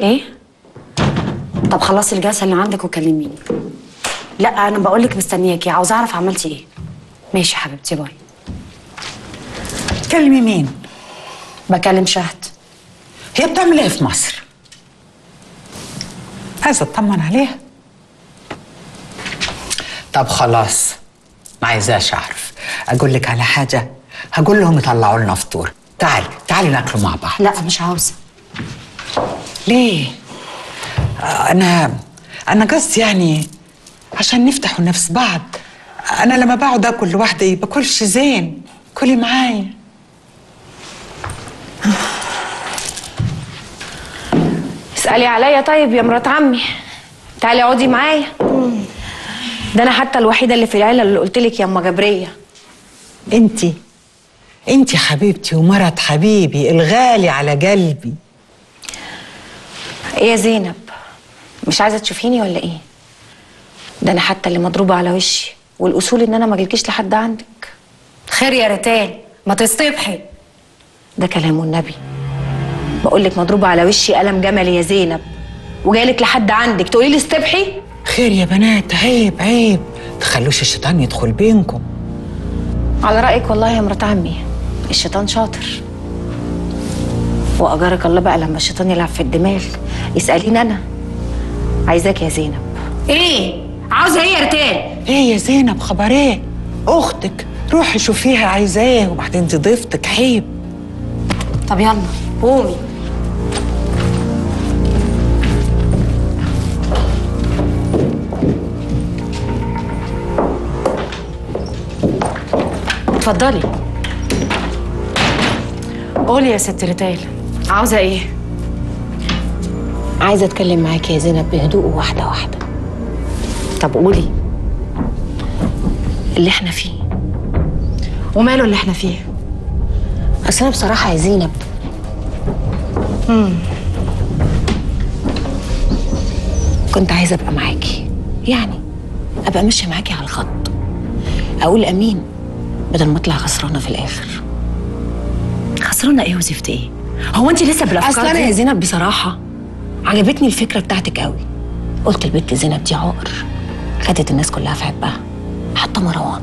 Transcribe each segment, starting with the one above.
ايه طب خلصي الجلسه اللي عندك وكلميني لا انا بقول لك مستنياكي عاوزه اعرف عملتي ايه ماشي حبيبتي باي كلمي مين بكلم شهد هي بتعمل ايه في مصر عايزه اطمن عليها طب خلاص ما عايزاش اعرف اقول لك على حاجه هقول لهم يطلعوا لنا فطور تعالي تعالي ناكلوا مع بعض لا مش عاوزه ليه آه، انا انا قصدي يعني عشان نفتحوا نفس بعض انا لما بقعد اكل لوحدي باكلش زين كلي معايا اسألي عليا طيب يا مرات عمي تعالي اقعدي معايا ده انا حتى الوحيده اللي في العيله اللي قلت لك يا اما جبريه انتي انتي حبيبتي ومرت حبيبي الغالي على قلبي ايه يا زينب مش عايزه تشوفيني ولا ايه ده انا حتى اللي مضروبه على وشي والاصول ان انا ما اجيلكيش لحد عندك خير يا ريتان ما تصطبحي ده كلام النبي بقول لك مضروبه على وشي قلم جملي يا زينب وجايلك لحد عندك تقولي لي استبحي خير يا بنات عيب عيب تخلوش الشيطان يدخل بينكم على رايك والله يا مرات عمي الشيطان شاطر واجرك الله بقى لما الشيطان يلعب في الدماغ اساليني انا عايزاك يا زينب ايه عاوزه ايه يا ريتان ايه يا زينب خبر ايه اختك روحي شوفيها عايزه ايه وبعدين دي ضيفتك عيب طب يلا قومي اتفضلي قولي يا ست ريتال عاوزه ايه عايزه اتكلم معاكي يا زينب بهدوء واحده واحده طب قولي اللي احنا فيه وماله اللي احنا فيه اصل انا بصراحه يا زينب كنت عايزه ابقى معاكي يعني ابقى ماشيه معاكي على الخط اقول امين بدل ما اطلع خسرانه في الاخر خسرانه ايه وزفت ايه هو انت لسه بالافكار اصل انا دي؟ يا زينب بصراحه عجبتني الفكره بتاعتك قوي قلت البت زينب دي عقر خدت الناس كلها في عبها حتى مروان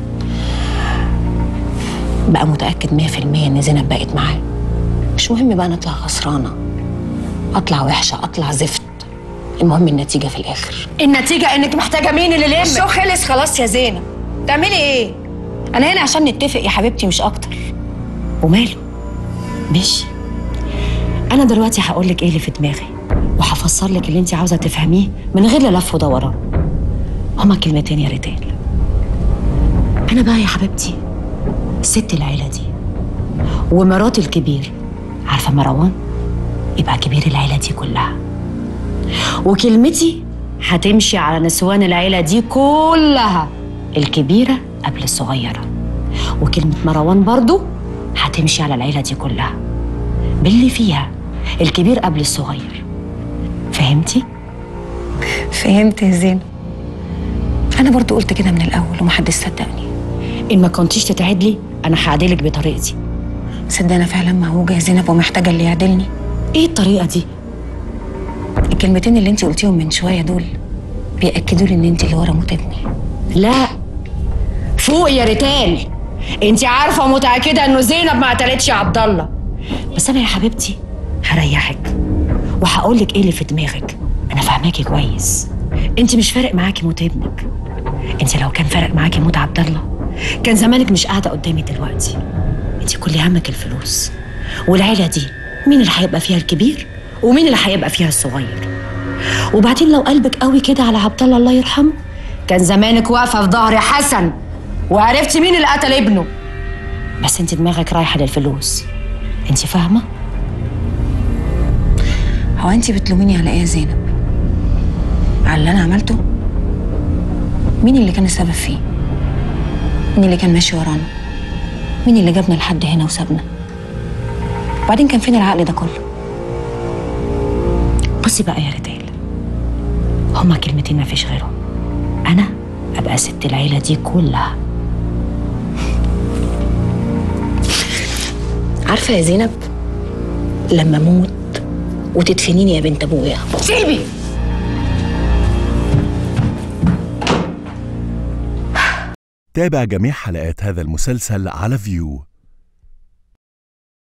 بقى متاكد 100% ان زينب بقت معاه مش مهم بقى نطلع خسرانه اطلع وحشه اطلع زفت المهم النتيجه في الاخر النتيجه انك محتاجه مين اللي يلمك الشو خلص خلاص يا زينب تعملي ايه انا هنا عشان نتفق يا حبيبتي مش اكتر وماله ماشي انا دلوقتي هقول لك ايه اللي في دماغي وهفسر لك اللي انت عاوزه تفهميه من غير لا لف ودوران هما كلمتين يا ريتال انا بقى يا حبيبتي ست العيله دي ومراتي الكبير عارفه مروان يبقى كبير العيله دي كلها وكلمتي هتمشي على نسوان العيله دي كلها الكبيره قبل الصغيره وكلمه مروان برضو هتمشي على العيله دي كلها باللي فيها الكبير قبل الصغير فهمتي فهمت يا زينب انا برضو قلت كده من الاول ومحدش صدقني ان ما كنتيش تتعدلي انا هعدلك بطريقتي صدق انا فعلا موجوده يا زينب ومحتاجه اللي يعدلني ايه الطريقه دي الكلمتين اللي انت قلتيهم من شويه دول بياكدوا لي ان انت اللي ورا موت ابني لا فوق يا ريتال انت عارفه ومتاكده انه زينب ما قتلتش عبد الله بس انا يا حبيبتي هريحك وهقول لك ايه اللي في دماغك انا فاهماكي كويس انت مش فارق معاكي موت ابنك انت لو كان فارق معاكي موت عبد الله كان زمانك مش قاعده قدامي دلوقتي انت كل همك الفلوس والعيله دي مين اللي هيبقى فيها الكبير ومين اللي هيبقى فيها الصغير وبعدين لو قلبك قوي كده على عبد الله الله يرحمه كان زمانك واقفه في ظهر حسن وعرفتي مين اللي قتل ابنه بس انت دماغك رايحه للفلوس انت فاهمه هو انت بتلوميني على ايه يا زينب على اللي انا عملته مين اللي كان السبب فيه مين اللي كان ماشي ورانا مين اللي جابنا لحد هنا وسابنا وبعدين كان فين العقل ده كله بصي بقى يا ريتال هما كلمتين ما فيش غيرهم انا ابقى ست العيله دي كلها عارفه يا زينب لما اموت وتدفنيني يا بنت ابويا سيبي تابع جميع حلقات هذا المسلسل على فيو